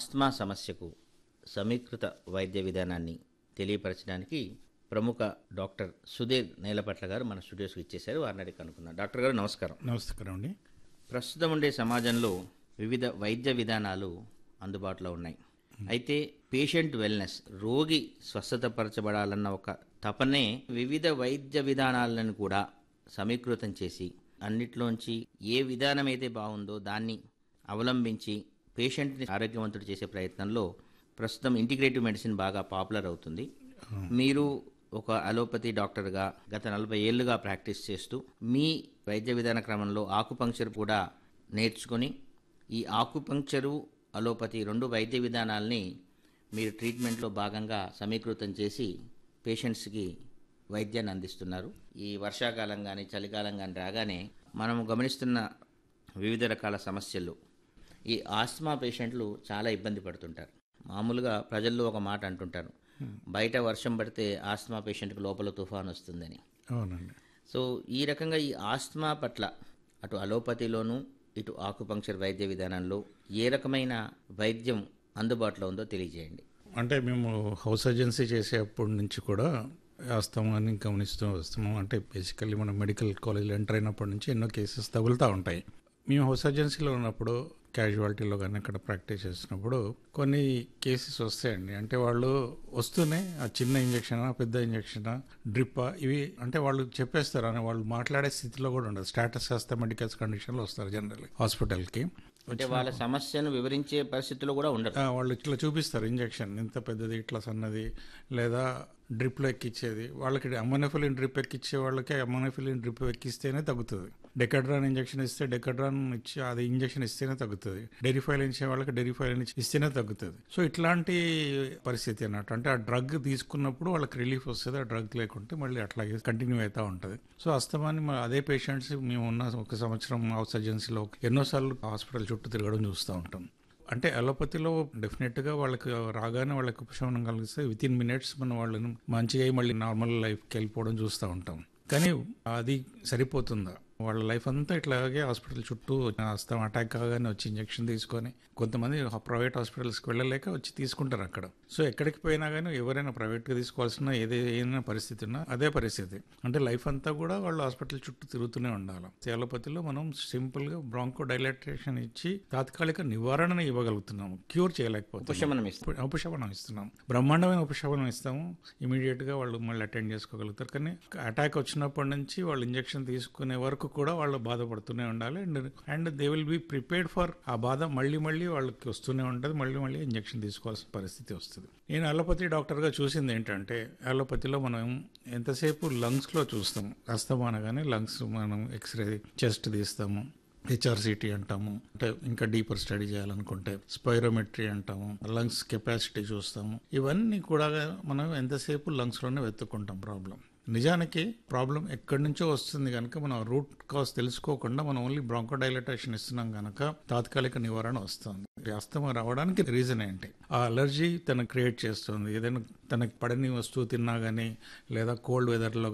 asthma సమస్యకు సమీకృత వైద్య విధానాన్ని తెలియపరచడానికి ప్రముఖ డాక్టర్ సుధీర్ నేలపట్ల గారు మన స్టూడియోస్కి ఇచ్చేశారు వారిని అడిగి కనుక్కున్నాం డాక్టర్ గారు నమస్కారం నమస్కారం అండి ప్రస్తుతం ఉండే సమాజంలో వివిధ వైద్య విధానాలు అందుబాటులో ఉన్నాయి అయితే పేషెంట్ వెల్నెస్ రోగి స్వస్థతపరచబడాలన్న ఒక తపనే వివిధ వైద్య విధానాలను కూడా సమీకృతం చేసి అన్నిట్లోంచి ఏ విధానం అయితే బాగుందో దాన్ని అవలంబించి పేషెంట్ని ఆరోగ్యవంతుడు చేసే ప్రయత్నంలో ప్రస్తుతం ఇంటిగ్రేటివ్ మెడిసిన్ బాగా పాపులర్ అవుతుంది మీరు ఒక అలోపతి డాక్టర్గా గత నలభై ఏళ్ళుగా ప్రాక్టీస్ చేస్తూ మీ వైద్య విధాన క్రమంలో ఆకుపంక్చర్ కూడా నేర్చుకొని ఈ ఆకుపంక్చరు అలోపతి రెండు వైద్య విధానాల్ని మీరు ట్రీట్మెంట్లో భాగంగా సమీకృతం చేసి పేషెంట్స్కి వైద్యాన్ని అందిస్తున్నారు ఈ వర్షాకాలం కానీ చలికాలం కానీ రాగానే మనము గమనిస్తున్న వివిధ రకాల సమస్యలు ఈ ఆస్మా పేషెంట్లు చాలా ఇబ్బంది పడుతుంటారు మామూలుగా ప్రజల్లో ఒక మాట అంటుంటారు బయట వర్షం పడితే ఆస్మా పేషెంట్కి లోపల తుఫాన్ వస్తుందని అవునండి సో ఈ రకంగా ఈ ఆస్మా పట్ల అటు అలోపతిలోను ఇటు ఆకుపంక్చర్ వైద్య విధానంలో ఏ రకమైన వైద్యం అందుబాటులో ఉందో తెలియజేయండి అంటే మేము హౌస్ ఏజెన్సీ చేసేప్పటి నుంచి కూడా అస్తమాన్ని గమనిస్తూ వస్తాము అంటే బేసికల్లీ మనం మెడికల్ కాలేజ్లో ఎంటర్ అయినప్పటి నుంచి ఎన్నో కేసెస్ తగులుతూ ఉంటాయి మేము హౌస్ ఏజెన్సీలో ఉన్నప్పుడు క్యాజువాలిటీలో కానీ అక్కడ ప్రాక్టీస్ చేసినప్పుడు కొన్ని కేసెస్ వస్తాయండి అంటే వాళ్ళు వస్తూనే ఆ చిన్న ఇంజక్షన్ పెద్ద ఇంజక్షన్ డ్రిప్ ఇవి అంటే వాళ్ళు చెప్పేస్తారు అని వాళ్ళు మాట్లాడే స్థితిలో కూడా ఉండదు స్టాటస్ చేస్తే మెడికల్స్ కండిషన్లో వస్తారు జనరల్ హాస్పిటల్కి అంటే వాళ్ళ సమస్యను వివరించే పరిస్థితిలో కూడా ఉండరు ఆ, వాళ్ళు ఇట్లా చూపిస్తారు ఇంజెక్షన్ ఇంత పెద్దది ఇట్లా సన్నది లేదా డ్రిప్లో ఎక్కిచ్చేది వాళ్ళకి అమ్మోనోఫిలిన్ డ్రిప్ ఎక్కిచ్చే వాళ్ళకి అమ్మోనోఫిలిన్ డ్రిప్ ఎక్కిస్తేనే తగ్గుతుంది డెకడ్రాన్ ఇంజెక్షన్ ఇస్తే డెకడ్రాన్ ఇచ్చి అది ఇంజెక్షన్ ఇస్తేనే తగ్గుతుంది డెరిఫైల్ ఇచ్చే వాళ్ళకి డెరిఫైల్ ఇస్తేనే తగ్గుతుంది సో ఇట్లాంటి పరిస్థితి అన్నట్టు అంటే ఆ డ్రగ్ తీసుకున్నప్పుడు వాళ్ళకి రిలీఫ్ వస్తుంది ఆ డ్రగ్ లేకుంటే మళ్ళీ అట్లాగే కంటిన్యూ అవుతూ ఉంటుంది సో అస్తమాన్ని మా అదే పేషెంట్స్ మేము ఉన్న ఒక సంవత్సరం హౌస్ ఏజెన్సీలో ఎన్నోసార్లు హాస్పిటల్ చుట్టూ తిరగడం చూస్తూ ఉంటాం అంటే అలోపతిలో డెఫినెట్గా వాళ్ళకి రాగానే వాళ్ళకి ఉపశమనం కలిగిస్తే విత్ ఇన్ మినిట్స్ మనం వాళ్ళని మంచిగా అయ్యి మళ్ళీ నార్మల్ లైఫ్కి వెళ్ళిపోవడం చూస్తూ ఉంటాం కానీ అది సరిపోతుందా వాళ్ళ లైఫ్ అంతా ఇట్లాగే హాస్పిటల్ చుట్టూ వస్తాం అటాక్ కాగానే వచ్చి ఇంజెక్షన్ తీసుకొని కొంతమంది ప్రైవేట్ హాస్పిటల్స్కి వెళ్ళలేక వచ్చి తీసుకుంటారు అక్కడ సో ఎక్కడికి పోయినా కానీ ఎవరైనా ప్రైవేట్గా తీసుకోవాల్సిన ఏదే ఏదైనా పరిస్థితి ఉన్నా అదే పరిస్థితి అంటే లైఫ్ అంతా కూడా వాళ్ళు హాస్పిటల్ చుట్టూ తిరుగుతూనే ఉండాలి అలోపతిలో మనం సింపుల్గా బ్రాంకో డైలాటేషన్ ఇచ్చి తాత్కాలిక నివారణ ఇవ్వగలుగుతున్నాము క్యూర్ చేయలేకపోతున్నాం ఉపశమనం ఇస్తుంది ఉప- ఉపశమనం ఇస్తున్నాం బ్రహ్మాండమైన ఉపశమనం ఇస్తాము ఇమీడియట్ గా వాళ్ళు మళ్ళీ అటెండ్ చేసుకోగలుగుతారు కానీ అటాక్ వచ్చినప్పటి నుంచి వాళ్ళు ఇంజెక్షన్ తీసుకునే వరకు కూడా వాళ్ళు బాధపడుతూనే ఉండాలి and and they will be prepared for ఆ బాధ మళ్ళీ మళ్ళీ వాళ్ళకి వస్తూనే ఉంటుంది మళ్ళీ మళ్ళీ ఇంజెక్షన్ తీసుకోవాల్సిన పరిస్థితి వస్తుంది నేను అలోపతి డాక్టర్గా చూసింది ఏంటంటే అలోపతిలో మనం ఎంతసేపు లంగ్స్లో చూస్తాం అస్తమా అనగానే లంగ్స్ మనం ఎక్స్రే చెస్ట్ తీస్తాము హెచ్ఆర్సిటీ అంటాము అంటే ఇంకా డీపర్ స్టడీ చేయాలనుకుంటే స్పైరోమెట్రీ అంటాము లంగ్స్ కెపాసిటీ చూస్తాము ఇవన్నీ కూడా మనం ఎంతసేపు లంగ్స్లోనే వెతుక్కుంటాం ప్రాబ్లం నిజానికి ప్రాబ్లం ఎక్కడి నుంచో వస్తుంది కనుక మనం రూట్ కాజ్ తెలుసుకోకుండా మనం ఓన్లీ బ్రాంకోడైలటేషన్ ఇస్తున్నాం కనుక తాత్కాలిక నివారణ వస్తుంది ఈ అస్తమా రావడానికి రీజన్ ఏంటి ఆ అలర్జీ తన క్రియేట్ చేస్తుంది ఏదైనా తనకి పడని వస్తువు తిన్నా కానీ లేదా కోల్డ్ వెదర్లో